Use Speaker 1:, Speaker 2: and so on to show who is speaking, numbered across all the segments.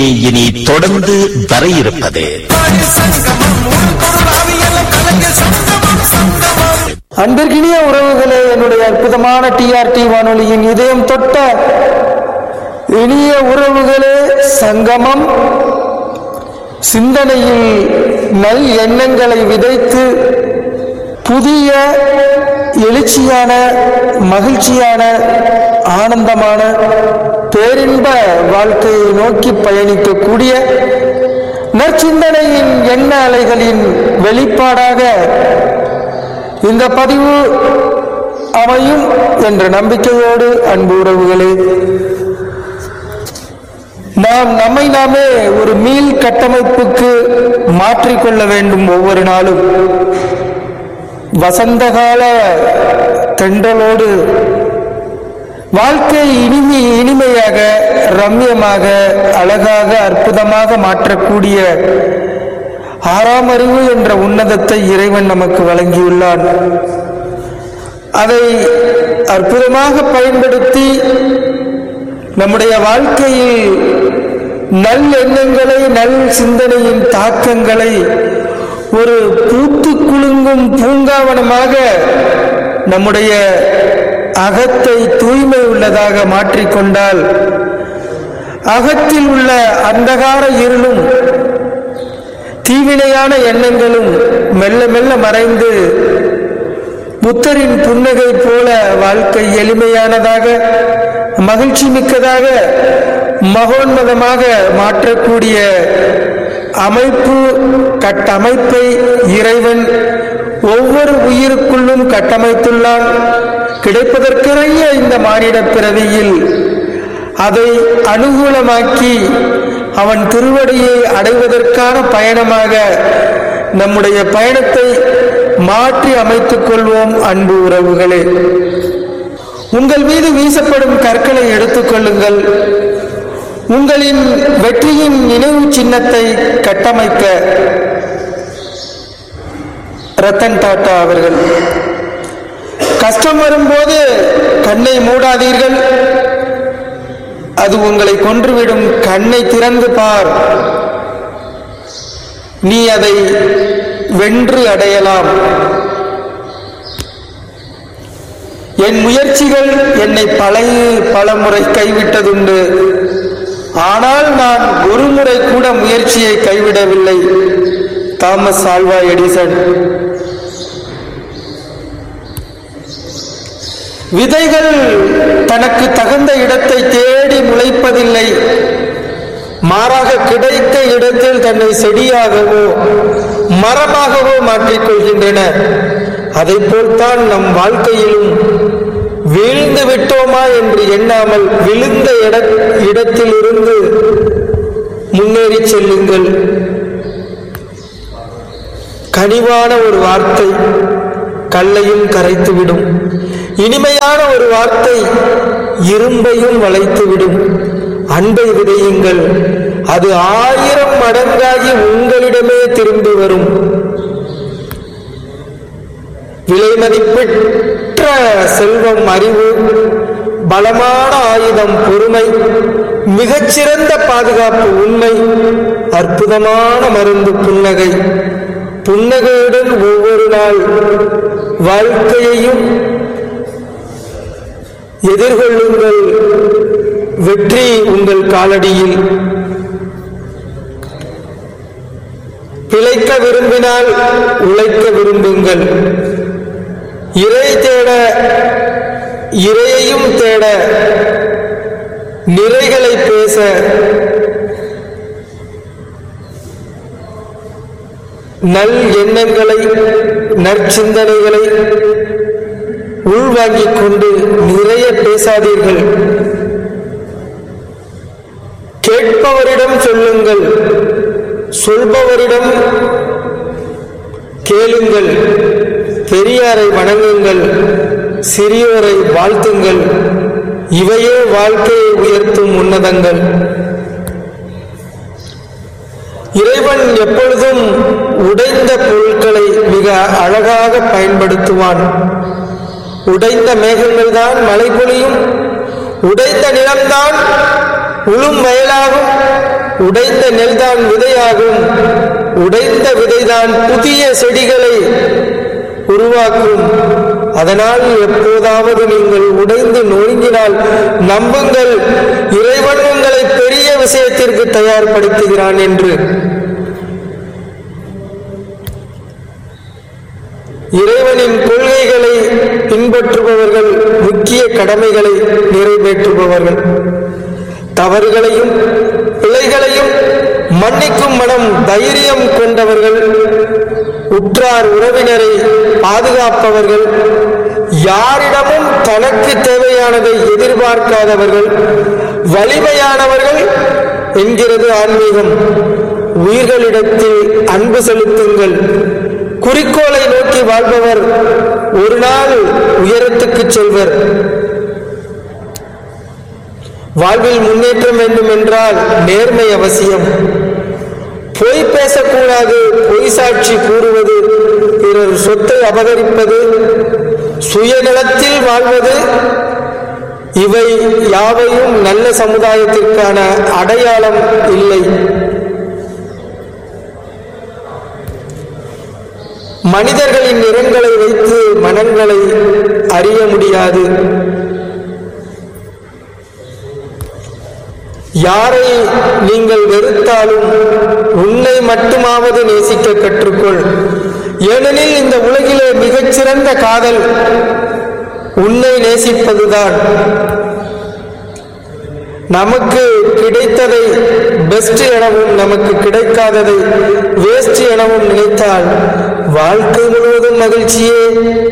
Speaker 1: இனி தொடர்ந்து வர இருப்பது
Speaker 2: அன்பிற்கினிய உறவுகளே என்னுடைய அற்புதமான டிஆர்டி வானொலியின் இதயம் தொட்ட இனிய உறவுகளே சங்கமம் சிந்தனையில் நல் எண்ணங்களை விதைத்து புதிய எழுச்சியான மகிழ்ச்சியான ஆனந்தமான பேரின்ப வாழ்க்கையை நோக்கி பயணிக்கக்கூடிய நற்சிந்தனையின் எண்ண அலைகளின் வெளிப்பாடாக இந்த பதிவு அமையும் என்ற நம்பிக்கையோடு அன்பு உறவுகளே நாம் நம்மை நாமே ஒரு மீள் கட்டமைப்புக்கு மாற்றிக்கொள்ள வேண்டும் ஒவ்வொரு நாளும் வசந்தகால தென்றலோடு வாழ்க்கை இனிமை இனிமையாக ரம்யமாக அழகாக அற்புதமாக மாற்றக்கூடிய ஆறாம் அறிவு என்ற உன்னதத்தை இறைவன் நமக்கு வழங்கியுள்ளான் அதை அற்புதமாக பயன்படுத்தி நம்முடைய வாழ்க்கையில் நல் எண்ணங்களை நல் சிந்தனையின் தாக்கங்களை ஒரு பூத்து குலுங்கும் பூங்காவனமாக நம்முடைய அகத்தை தூய்மை உள்ளதாக மாற்றிக்கொண்டால் அகத்தில் உள்ள அந்தகார இருளும் தீவினையான எண்ணங்களும் மெல்ல மெல்ல மறைந்து புத்தரின் புன்னகை போல வாழ்க்கை எளிமையானதாக மகிழ்ச்சி மிக்கதாக மகோன்மதமாக மாற்றக்கூடிய அமைப்பு கட்டமைப்பை இறைவன் ஒவ்வொரு உயிருக்குள்ளும் கட்டமைத்துள்ளான் கிடைப்பதற்கிறைய இந்த மானிட பிறவியில் அதை அனுகூலமாக்கி அவன் திருவடியை அடைவதற்கான பயணமாக நம்முடைய பயணத்தை மாற்றி அமைத்துக் கொள்வோம் அன்பு உறவுகளே உங்கள் மீது வீசப்படும் கற்களை எடுத்துக்கொள்ளுங்கள் உங்களின் வெற்றியின் நினைவு சின்னத்தை கட்டமைக்க ரத்தன் டாட்டா அவர்கள் கஷ்டம் வரும்போது கண்ணை மூடாதீர்கள் அது உங்களை கொன்றுவிடும் கண்ணை திறந்து பார் நீ அதை வென்று அடையலாம் என் முயற்சிகள் என்னை பல பல முறை கைவிட்டதுண்டு ஆனால் நான் ஒரு முறை கூட முயற்சியை கைவிடவில்லை தாமஸ் ஆல்வா எடிசன் விதைகள் தனக்கு தகுந்த இடத்தை தேடி முளைப்பதில்லை மாறாக கிடைத்த இடத்தில் தன்னை செடியாகவோ மரமாகவோ மாற்றிக்கொள்கின்றன அதை போல்தான் நம் வாழ்க்கையிலும் வீழ்ந்து விட்டோமா என்று எண்ணாமல் விழுந்த இட இடத்திலிருந்து முன்னேறி செல்லுங்கள் கனிவான ஒரு வார்த்தை கல்லையும் கரைத்துவிடும் இனிமையான ஒரு வார்த்தை இரும்பையும் வளைத்துவிடும் அன்பை விதையுங்கள் அது ஆயிரம் மடங்காகி உங்களிடமே திரும்பி வரும் விலை மதிப்பெற்ற செல்வம் அறிவு பலமான ஆயுதம் பொறுமை மிகச்சிறந்த பாதுகாப்பு உண்மை அற்புதமான மருந்து புன்னகை புன்னகையுடன் ஒவ்வொரு நாள் வாழ்க்கையையும் எதிர்கொள்ளுங்கள் வெற்றி உங்கள் காலடியில் பிழைக்க விரும்பினால் உழைக்க விரும்புங்கள் இறை தேட இறையையும் தேட நிறைகளை பேச நல் எண்ணங்களை நற்சிந்தனைகளை உள்வாங்கிக் கொண்டு நிறைய பேசாதீர்கள் கேட்பவரிடம் சொல்லுங்கள் சொல்பவரிடம் கேளுங்கள் பெரியாரை வணங்குங்கள் சிறியோரை வாழ்த்துங்கள் இவையே வாழ்க்கையை உயர்த்தும் உன்னதங்கள் இறைவன் எப்பொழுதும் உடைந்த பொருட்களை மிக அழகாக பயன்படுத்துவான் உடைந்த மேகங்கள் தான் மழை பொழியும் உடைந்த நிலம்தான் உளும் வயலாகும் உடைந்த நெல்தான் விதையாகும் உடைந்த விதைதான் புதிய செடிகளை உருவாக்கும் அதனால் எப்போதாவது நீங்கள் உடைந்து நொறுங்கினால் நம்புங்கள் இறைவன் உங்களை பெரிய விஷயத்திற்கு தயார்படுத்துகிறான் என்று இறைவனின் கொள்கைகளை பின்பற்றுபவர்கள் முக்கிய கடமைகளை நிறைவேற்றுபவர்கள் தவறுகளையும் பிழைகளையும் மன்னிக்கும் மனம் தைரியம் கொண்டவர்கள் உற்றார் உறவினரை பாதுகாப்பவர்கள் யாரிடமும் தனக்கு தேவையானதை எதிர்பார்க்காதவர்கள் வலிமையானவர்கள் என்கிறது ஆன்மீகம் உயிர்களிடத்தில் அன்பு செலுத்துங்கள் குறிக்கோளை நோக்கி வாழ்பவர் ஒரு நாள் உயரத்துக்கு செல்வர் வாழ்வில் முன்னேற்றம் வேண்டும் என்றால் நேர்மை அவசியம் பொய் பேசக்கூடாது பொய் சாட்சி கூறுவது பிறர் சொத்தை அபகரிப்பது சுயநலத்தில் வாழ்வது இவை யாவையும் நல்ல சமுதாயத்திற்கான அடையாளம் இல்லை மனிதர்களின் நிறங்களை வைத்து மனங்களை அறிய முடியாது யாரை நீங்கள் வெறுத்தாலும் உன்னை மட்டுமாவது நேசிக்க கற்றுக்கொள் ஏனெனில் இந்த உலகிலே மிகச்சிறந்த காதல் உன்னை நேசிப்பதுதான் நமக்கு கிடைத்ததை பெஸ்ட் எனவும் நமக்கு கிடைக்காததை வேஸ்ட் எனவும் நினைத்தால் வாழ்க்கை முழுவதும் மகிழ்ச்சியே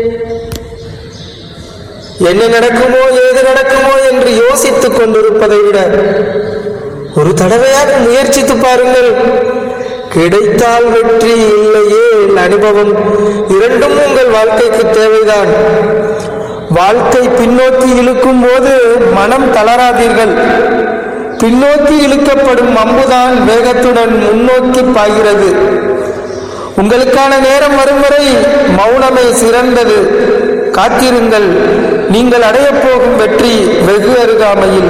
Speaker 2: என்ன நடக்குமோ ஏது நடக்குமோ என்று யோசித்துக் கொண்டிருப்பதை விட ஒரு தடவையாக முயற்சித்து பாருங்கள் கிடைத்தால் வெற்றி இல்லையே அனுபவம் இரண்டும் உங்கள் வாழ்க்கைக்கு தேவைதான் வாழ்க்கை பின்னோக்கி இழுக்கும் போது மனம் தளராதீர்கள் பின்னோக்கி இழுக்கப்படும் அம்புதான் வேகத்துடன் முன்னோக்கி பாய்கிறது உங்களுக்கான நேரம் வரும் வரை மௌனமே சிறந்தது காத்திருங்கள் நீங்கள் அடையப் போகும் வெற்றி வெகு அருகாமையில்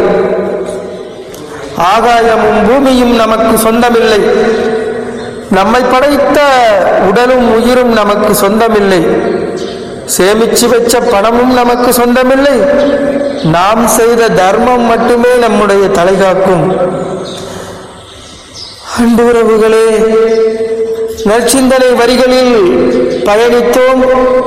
Speaker 2: ஆகாயமும் பூமியும் நமக்கு சொந்தமில்லை நம்மை படைத்த உடலும் உயிரும் நமக்கு சொந்தமில்லை சேமிச்சு வச்ச பணமும் நமக்கு சொந்தமில்லை நாம் செய்த தர்மம் மட்டுமே நம்முடைய தலைகாக்கும் அன்பு உறவுகளே நற்சிந்தனை வரிகளில் பயணித்தோம்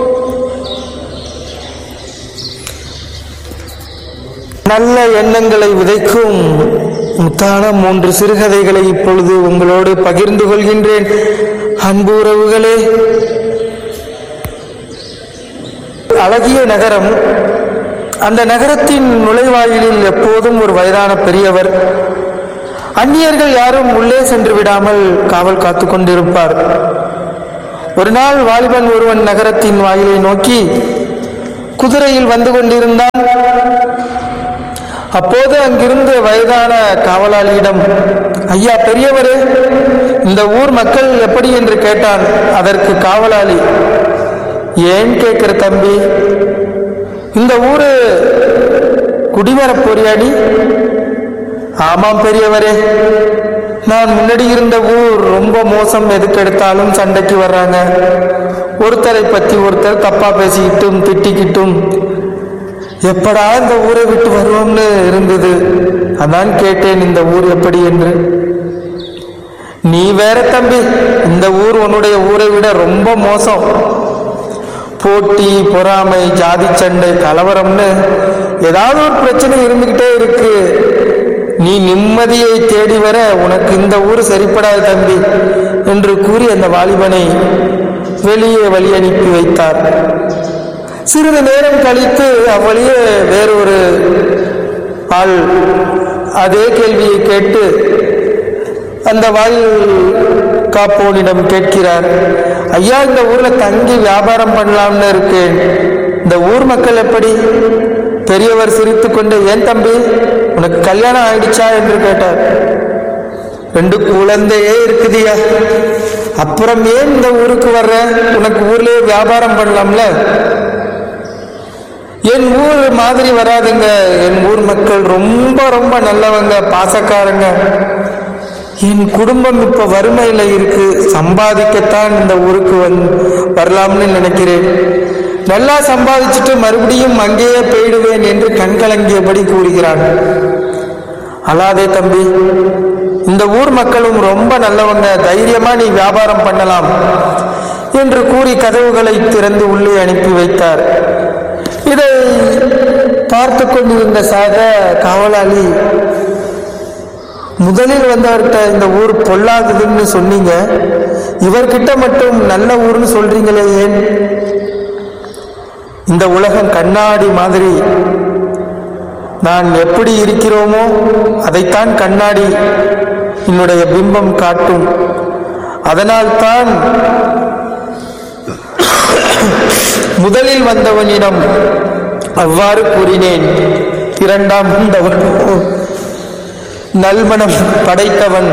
Speaker 2: நல்ல எண்ணங்களை விதைக்கும் முத்தான மூன்று சிறுகதைகளை இப்பொழுது உங்களோடு பகிர்ந்து கொள்கின்றேன் அன்பு உறவுகளே அழகிய நகரம் அந்த நகரத்தின் நுழைவாயிலில் எப்போதும் ஒரு வயதான பெரியவர் அந்நியர்கள் யாரும் உள்ளே சென்று விடாமல் காவல் காத்து கொண்டிருப்பார் ஒரு நாள் வாலிபன் ஒருவன் நகரத்தின் வாயிலை நோக்கி குதிரையில் வந்து கொண்டிருந்தான் அப்போது அங்கிருந்த வயதான காவலாளியிடம் ஐயா பெரியவரே இந்த ஊர் மக்கள் எப்படி என்று கேட்டான் அதற்கு காவலாளி ஏன் கேட்கிற தம்பி இந்த ஊரு குடிவரப் போறியாடி ஆமாம் பெரியவரே நான் முன்னாடி இருந்த ஊர் ரொம்ப மோசம் எதுக்கு எடுத்தாலும் சண்டைக்கு வர்றாங்க ஒருத்தரை பத்தி ஒருத்தர் தப்பா பேசிக்கிட்டும் திட்டிக்கிட்டும் எப்படா இந்த ஊரை விட்டு வருவோம்னு இருந்தது அதான் கேட்டேன் இந்த ஊர் எப்படி என்று நீ வேற தம்பி இந்த ஊர் உன்னுடைய ஊரை விட ரொம்ப மோசம் போட்டி பொறாமை ஜாதி சண்டை கலவரம்னு ஏதாவது ஒரு பிரச்சனை இருந்துகிட்டே இருக்கு நீ நிம்மதியை தேடி வர உனக்கு இந்த ஊர் சரிப்படாது தம்பி என்று கூறி அந்த வாலிபனை வெளியே வழி அனுப்பி வைத்தார் சிறிது நேரம் கழித்து அவ்வழியே வேறொரு ஆள் அதே கேள்வியை கேட்டு அந்த வாயில் காப்போனிடம் கேட்கிறார் ஐயா இந்த ஊர்ல தங்கி வியாபாரம் பண்ணலாம்னு இருக்கேன் இந்த ஊர் மக்கள் எப்படி பெரியவர் சிரித்துக் கொண்டு ஏன் தம்பி உனக்கு கல்யாணம் ஆயிடுச்சா என்று கேட்டார் ரெண்டு குழந்தையே இருக்குதியா அப்புறம் ஏன் இந்த ஊருக்கு வர்ற உனக்கு ஊர்லயே வியாபாரம் பண்ணலாம்ல என் ஊர் மாதிரி வராதுங்க என் ஊர் மக்கள் ரொம்ப ரொம்ப நல்லவங்க பாசக்காரங்க என் குடும்பம் இப்ப வறுமையில இருக்கு சம்பாதிக்கத்தான் இந்த ஊருக்கு வந் வரலாம்னு நினைக்கிறேன் நல்லா சம்பாதிச்சுட்டு மறுபடியும் அங்கேயே போயிடுவேன் என்று கண்கலங்கியபடி கூறுகிறான் அல்லாதே தம்பி இந்த ஊர் மக்களும் ரொம்ப நல்லவங்க தைரியமா நீ வியாபாரம் பண்ணலாம் என்று கூறி கதவுகளை திறந்து உள்ளே அனுப்பி வைத்தார் இதை பார்த்து கொண்டிருந்த சக காவலாளி முதலில் வந்தவர்கிட்ட இந்த ஊர் பொல்லாததுன்னு சொன்னீங்க இவர்கிட்ட மட்டும் நல்ல ஊர்னு சொல்றீங்களே ஏன் இந்த உலகம் கண்ணாடி மாதிரி நான் எப்படி இருக்கிறோமோ அதைத்தான் கண்ணாடி என்னுடைய பிம்பம் காட்டும் அதனால்தான் முதலில் வந்தவனிடம் அவ்வாறு கூறினேன் இரண்டாம் வந்தவன் நல்மனம் படைத்தவன்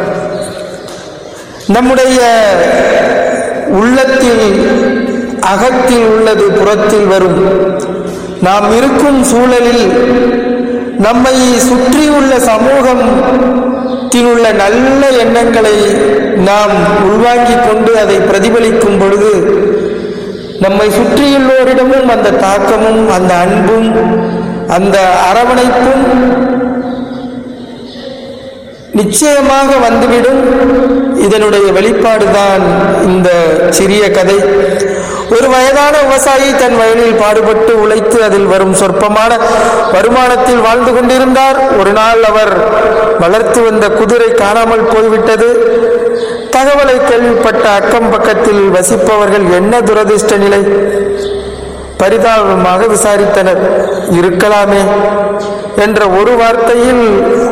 Speaker 2: நம்முடைய உள்ளத்தில் அகத்தில் உள்ளது புறத்தில் வரும் நாம் இருக்கும் சூழலில் நம்மை சுற்றியுள்ள சமூகத்தில் உள்ள நல்ல எண்ணங்களை நாம் உள்வாங்கிக் கொண்டு அதை பிரதிபலிக்கும் பொழுது நம்மை சுற்றியுள்ளோரிடமும் அந்த தாக்கமும் அந்த அன்பும் அந்த அரவணைப்பும் நிச்சயமாக வந்துவிடும் இதனுடைய வெளிப்பாடுதான் இந்த சிறிய கதை ஒரு வயதான விவசாயி தன் வயலில் பாடுபட்டு உழைத்து அதில் வரும் சொற்பமான வருமானத்தில் வாழ்ந்து கொண்டிருந்தார் ஒரு நாள் அவர் வளர்த்து வந்த குதிரை காணாமல் போய்விட்டது தகவலை கேள்விப்பட்ட அக்கம் பக்கத்தில் வசிப்பவர்கள் என்ன துரதிர்ஷ்ட நிலை பரிதாபமாக விசாரித்தனர் இருக்கலாமே என்ற ஒரு வார்த்தையில்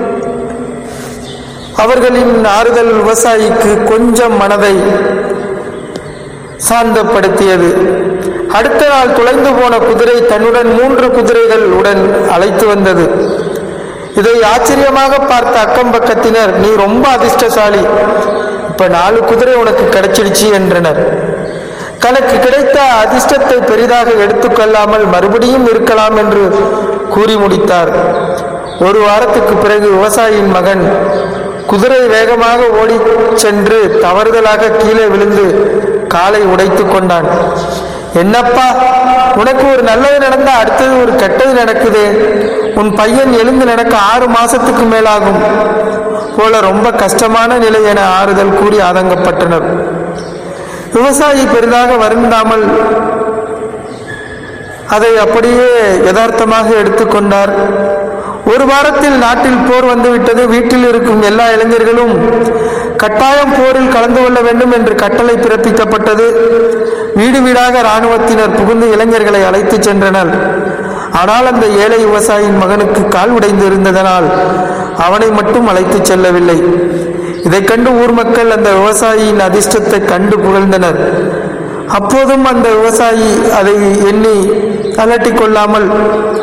Speaker 2: அவர்களின் ஆறுதல் விவசாயிக்கு கொஞ்சம் மனதை சாந்தப்படுத்தியது அடுத்த நாள் துளைந்து போன குதிரை தன்னுடன் மூன்று குதிரைகள் உடன் அழைத்து வந்தது இதை ஆச்சரியமாக பார்த்த அக்கம் பக்கத்தினர் நீ ரொம்ப அதிர்ஷ்டசாலி இப்ப நாலு குதிரை உனக்கு கிடைச்சிடுச்சு என்றனர் தனக்கு கிடைத்த அதிர்ஷ்டத்தை பெரிதாக எடுத்துக்கொள்ளாமல் மறுபடியும் இருக்கலாம் என்று கூறி முடித்தார் ஒரு வாரத்துக்கு பிறகு விவசாயியின் மகன் குதிரை வேகமாக ஓடிச் சென்று தவறுதலாக கீழே விழுந்து காலை உடைத்து கொண்டான் என்னப்பா உனக்கு ஒரு நல்லது நடந்தா அடுத்தது ஒரு கெட்டது நடக்குதே உன் பையன் எழுந்து நடக்க ஆறு மாசத்துக்கு மேலாகும் போல ரொம்ப கஷ்டமான நிலை என ஆறுதல் கூறி ஆதங்கப்பட்டனர் விவசாயி பெரிதாக வருந்தாமல் அதை அப்படியே யதார்த்தமாக எடுத்துக்கொண்டார் ஒரு வாரத்தில் நாட்டில் போர் வந்துவிட்டது வீட்டில் இருக்கும் எல்லா இளைஞர்களும் கட்டாயம் போரில் கலந்து கொள்ள வேண்டும் என்று கட்டளை பிறப்பிக்கப்பட்டது வீடு வீடாக இராணுவத்தினர் புகுந்து இளைஞர்களை அழைத்துச் சென்றனர் ஆனால் அந்த ஏழை விவசாயியின் மகனுக்கு கால் உடைந்து இருந்ததனால் அவனை மட்டும் அழைத்துச் செல்லவில்லை இதைக் கண்டு ஊர் மக்கள் அந்த விவசாயியின் அதிர்ஷ்டத்தை கண்டு புகழ்ந்தனர் அப்போதும் அந்த விவசாயி அதை எண்ணி அலட்டிக் கொள்ளாமல்